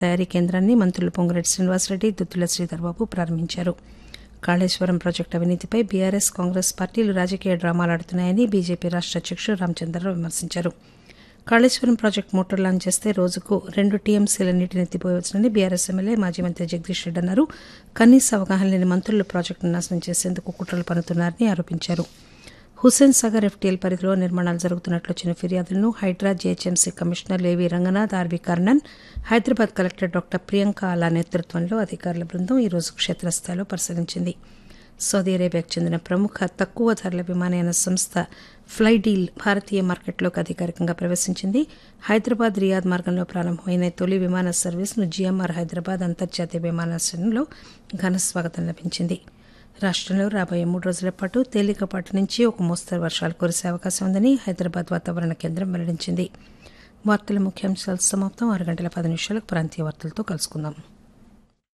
తయారీ కేంద్రాన్ని మంత్రులు పొంగురెడ్డి శ్రీనివాసరెడ్డి దుద్దుల శ్రీధర్బాబు ప్రారంభించారు కాళేశ్వరం ప్రాజెక్టు అవినీతిపై బీఆర్ఎస్ కాంగ్రెస్ పార్టీలు రాజకీయ డ్రామాలాడుతున్నాయని బీజేపీ రాష్ట అధ్యక్షుడు రామచంద్రరావు విమర్శించారు కాళేశ్వరం ప్రాజెక్టు మోటార్ లాంచ్ చేస్తే రోజుకు రెండు టీఎంసీల నీటిని ఎత్తిపోయవచ్చునని బీఆర్ఎస్ ఎమ్మెల్యే మాజీ మంత్రి జగదీష్ రెడ్డి అన్నారు కనీస అవగాహన లేని మంత్రులు ప్రాజెక్టును నాశనం చేసేందుకు కుట్రలు పన్నుతున్నారని ఆరోపించారు హుస్సేన్ సాగర్ ఎఫ్టీఎల్ పరిధిలో నిర్మాణాలు జరుగుతున్నట్లు వచ్చిన ఫిర్యాదులను హైడ్రా జీహెచ్ఎంసీ కమిషనర్ లేవి Ranganath RV Karnan Hyderabad collector doctor Priyanka Ala నేతృత్వంలో అధికారుల బృందం ఈరోజు క్షేత్రస్థాయిలో పరిశీలించింది సౌదీ అరేబియాకు చెందిన ప్రముఖ తక్కువ ధరల విమానయాన సంస్థ ఫ్లైడీల్ భారతీయ మార్కెట్లోకి అధికారికంగా ప్రవేశించింది హైదరాబాద్ రియాద్ మార్గంలో ప్రారంభమైన తొలి విమాన సర్వీసును జీఎంఆర్ హైదరాబాద్ అంతర్జాతీయ విమానాశ్రయంలో ఘన స్వాగతం లభించింది రాష్టంలో రాబోయే మూడు రోజుల పాటు తేలికపాటి నుంచి ఒక మోస్తరు వర్షాలు కురిసే అవకాశం ఉందని హైదరాబాద్ వాతావరణ కేంద్రం వెల్లడించింది వార్తల ముఖ్యాంశాలు సమాప్తం ఆరు గంటల పది నిమిషాలకు ప్రాంతీయ వార్తలతో కలుసుకుందాం